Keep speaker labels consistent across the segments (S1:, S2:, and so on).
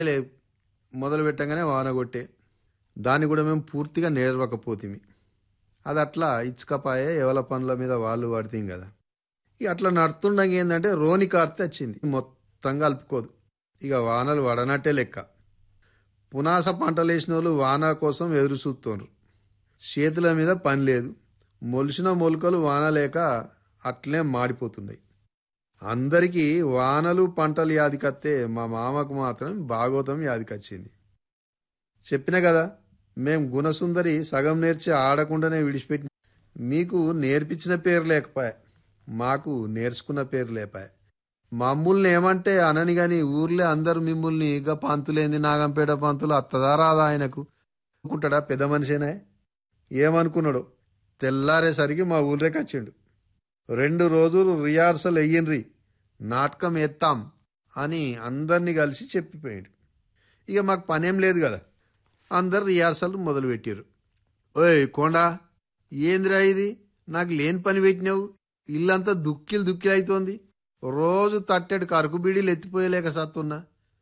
S1: లే మొదలు పెట్టంగానే వాన కొట్టే దాన్ని కూడా మేము పూర్తిగా నేర్వకపోతిమి అది అట్లా ఇచ్చుకపాయే ఎవల పనుల మీద వాళ్ళు పడితే కదా ఇక అట్లా నడుతుండగా ఏంటంటే రోని కార్తె వచ్చింది మొత్తం కలుపుకోదు ఇక వానలు పడనట్టే లెక్క పునాస పంటలు వేసిన వాళ్ళు వాన కోసం ఎదురు చూస్తున్నారు చేతుల మీద పని లేదు మొలిసిన మొలకలు వాన లేక అట్లే మాడిపోతున్నాయి అందరికీ వానలు పంటలు యాదికత్తే మా మామకు మాత్రం భాగవతం యాదికొచ్చింది చెప్పిన కదా మేం గుణసుందరి సగం నేర్చి ఆడకుండానే విడిచిపెట్టి మీకు నేర్పించిన పేరు లేకపోయా మాకు నేర్చుకున్న పేరు లేపాయ మమ్మల్ని ఏమంటే అనని గాని ఊర్లే అందరు మిమ్మల్ని ఇక పంతులేంది నాగంపేట పంతులు అత్తదా రాదా ఆయనకు అనుకుంటాడా పెద్ద మనిషేనా ఏమనుకున్నాడు తెల్లారేసరికి మా ఊళ్ళోకి వచ్చిండు రెండు రోజులు రిహార్సల్ అయ్యిండ్రి నాటకం ఎత్తాం అని అందరినీ కలిసి చెప్పిపోయాడు ఇక మాకు పనేం లేదు కదా అందరు రిహార్సల్ మొదలుపెట్టారు ఓయ్ కొండా ఏందిరా ఇది నాకు లేని పని పెట్టినావు ఇల్లంతా దుక్కిలు దుక్కిలు అవుతోంది రోజు తట్టెడు కరుకు బీడీలు ఎత్తిపోయలేక సత్తున్నా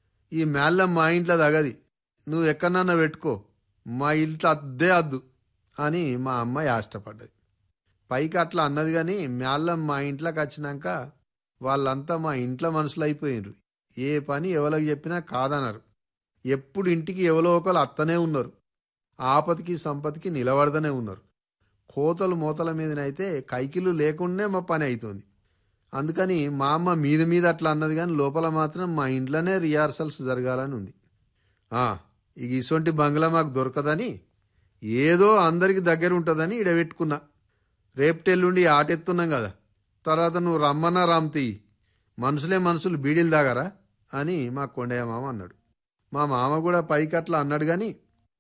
S1: ఈ మేళ్ళ మా ఇంట్లో తగది నువ్వు ఎక్కడన్నా పెట్టుకో మా ఇంట్లో అద్దే అద్దు అని మా అమ్మాయి ఆష్టపడ్డది పైకి అట్లా అన్నది కానీ మేళ్ళం మా ఇంట్లోకి వచ్చినాక వాళ్ళంతా మా ఇంట్లో మనుషులు అయిపోయినరు ఏ పని ఎవరికి చెప్పినా కాదన్నారు ఎప్పుడు ఇంటికి ఎవరో ఒకరు అత్తనే ఉన్నారు ఆపతికి సంపతికి నిలబడదనే ఉన్నారు కోతలు మూతల మీదనైతే కైకిలు లేకుండానే మా పని అవుతుంది అందుకని మా అమ్మ మీద మీద అట్లా అన్నది కానీ లోపల మాత్రం మా ఇంట్లోనే రిహార్సల్స్ జరగాలని ఉంది ఆ, ఇక ఇసొంటి బంగ్లా మాకు దొరకదని ఏదో అందరికి దగ్గర ఉంటుందని ఇడ పెట్టుకున్నా రేపటెల్లుండి ఆటెత్తున్నాం కదా తర్వాత నువ్వు రమ్మన్నా రామ్తీ మనుషులే మనుషులు బీడీలు దాగారా అని మా కొండయ్య మామ అన్నాడు మా మామ కూడా పైకి అట్లా అన్నాడు కానీ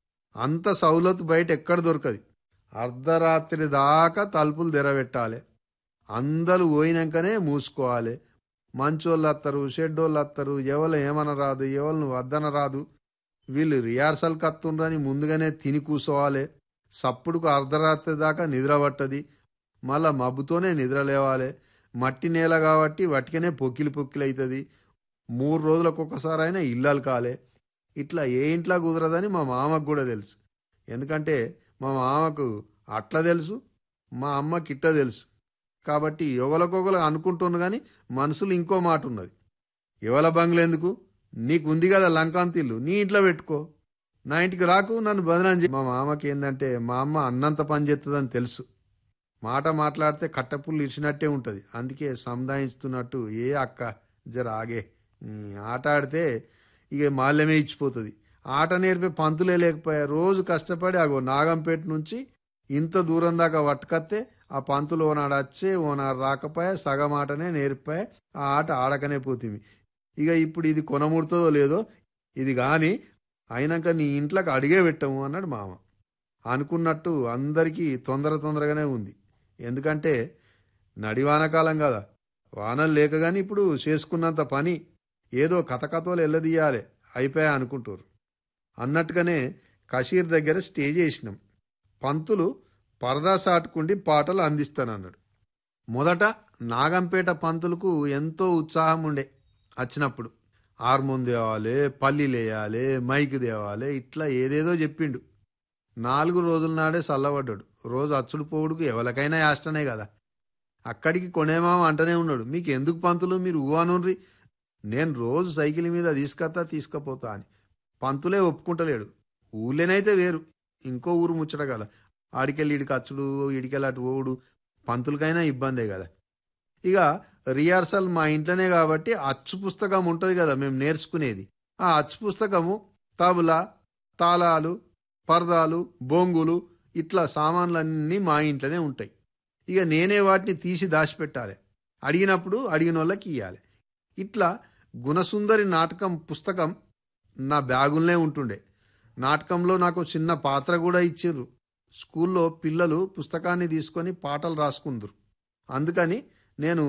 S1: అంత సౌలత్ బయట ఎక్కడ దొరకదు అర్ధరాత్రి దాకా తలుపులు తెరబెట్టాలి అందరూ పోయినాకనే మూసుకోవాలి మంచోళ్ళు వస్తారు షెడ్డోళ్ళు వస్తారు ఎవరు ఏమన రాదు ఎవరిని వద్దన రాదు వీళ్ళు రిహార్సల్ కత్తుండ్రని ముందుగానే తిని కూసోవాలి సప్పుడుకు అర్ధరాత్రి దాకా నిద్ర పట్టది మళ్ళా మబ్బుతోనే నిద్ర లేవాలి మట్టి నేల కాబట్టి వటికనే పొక్కిలి పొక్కిలి అవుతుంది మూడు రోజులకు ఒకసారి అయినా ఇల్లాలు కాలే ఇట్లా ఏ ఇంట్లో కుదరదని మా మామకు కూడా తెలుసు ఎందుకంటే మా మామకు అట్లా తెలుసు మా అమ్మకి ఇట్లా తెలుసు కాబట్టి ఎవరికొకరు అనుకుంటున్నారు కానీ మనసులు ఇంకో మాట ఉన్నది ఎవల బంగ్లేందుకు నీకు ఉంది కదా లంకాంతిల్లు నీ ఇంట్లో పెట్టుకో నా ఇంటికి రాకు నన్ను బదనాం చే మా మామకి ఏంటంటే మా అమ్మ అన్నంత పని చేస్తుందని తెలుసు మాట మాట్లాడితే కట్టపుల్లు ఇచ్చినట్టే ఉంటుంది అందుకే సంధాయిస్తున్నట్టు ఏ అక్క జర ఆగే ఈ ఆట ఆడితే ఇక మాల్యమే ఇచ్చిపోతుంది ఆట నేర్పే పంతులే లేకపోయా రోజు కష్టపడి అగో నాగంపేట నుంచి ఇంత దూరం దాకా పట్టుకత్తే ఆ పంతులు ఓనాడు వచ్చే ఓనాడు రాకపోయా సగం ఆటనే నేర్పాయా ఆ ఆట ఆడకనే పోతుంది ఇక ఇప్పుడు ఇది కొనముడుతుందో లేదో ఇది కానీ అయినాక నీ ఇంట్లోకి అడిగే పెట్టము అన్నాడు మామ అనుకున్నట్టు అందరికీ తొందర తొందరగానే ఉంది ఎందుకంటే నడివానకాలం కదా వానలు లేక గాని ఇప్పుడు చేసుకున్నంత పని ఏదో కథ కథలు ఎల్లదీయాలి అయిపోయా అనుకుంటారు అన్నట్టుగానే కషీర్ దగ్గర స్టేజ్ వేసినాం పంతులు పరదా సాటుకుండి పాటలు అందిస్తానన్నాడు మొదట నాగంపేట పంతులకు ఎంతో ఉత్సాహం ఉండే వచ్చినప్పుడు హార్మోన్ తేవాలి పల్లీలు వేయాలి మైక్ తేవాలి ఇట్లా ఏదేదో చెప్పిండు నాలుగు రోజుల నాడే చల్లబడ్డాడు రోజు అచ్చుడు పోవుడుకు ఎవరికైనా యాష్టనే కదా అక్కడికి కొనేమామ అంటనే ఉన్నాడు మీకు ఎందుకు పంతులు మీరు ఊ అనుండ్రి నేను రోజు సైకిల్ మీద తీసుకొస్తా తీసుకపోతా అని పంతులే ఒప్పుకుంటలేడు ఊళ్ళోనైతే వేరు ఇంకో ఊరు ముచ్చట కదా ఆడికెళ్ళి ఇడికి అచ్చుడు ఇడికెళ్ళి అటు పోవుడు పంతులకైనా ఇబ్బందే కదా ఇక రిహార్సల్ మా ఇంట్లోనే కాబట్టి అచ్చు పుస్తకం ఉంటుంది కదా మేము నేర్చుకునేది ఆ అచ్చు పుస్తకము తబలా తాళాలు పరదాలు బొంగులు ఇట్లా సామాన్లన్నీ మా ఇంట్లోనే ఉంటాయి ఇక నేనే వాటిని తీసి దాచిపెట్టాలి అడిగినప్పుడు అడిగిన వాళ్ళకి ఇవ్వాలి ఇట్లా గుణసుందరి నాటకం పుస్తకం నా బ్యాగుల్నే ఉంటుండే నాటకంలో నాకు చిన్న పాత్ర కూడా ఇచ్చిర్రు స్కూల్లో పిల్లలు పుస్తకాన్ని తీసుకొని పాటలు రాసుకుందరు అందుకని నేను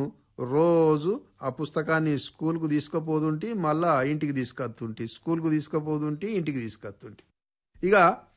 S1: రోజు ఆ పుస్తకాన్ని స్కూల్కు తీసుకుపోతుంటే మళ్ళా ఇంటికి తీసుకొస్తుంటే స్కూల్కు తీసుకుపోతుంటే ఇంటికి తీసుకొస్తుంటే ఇక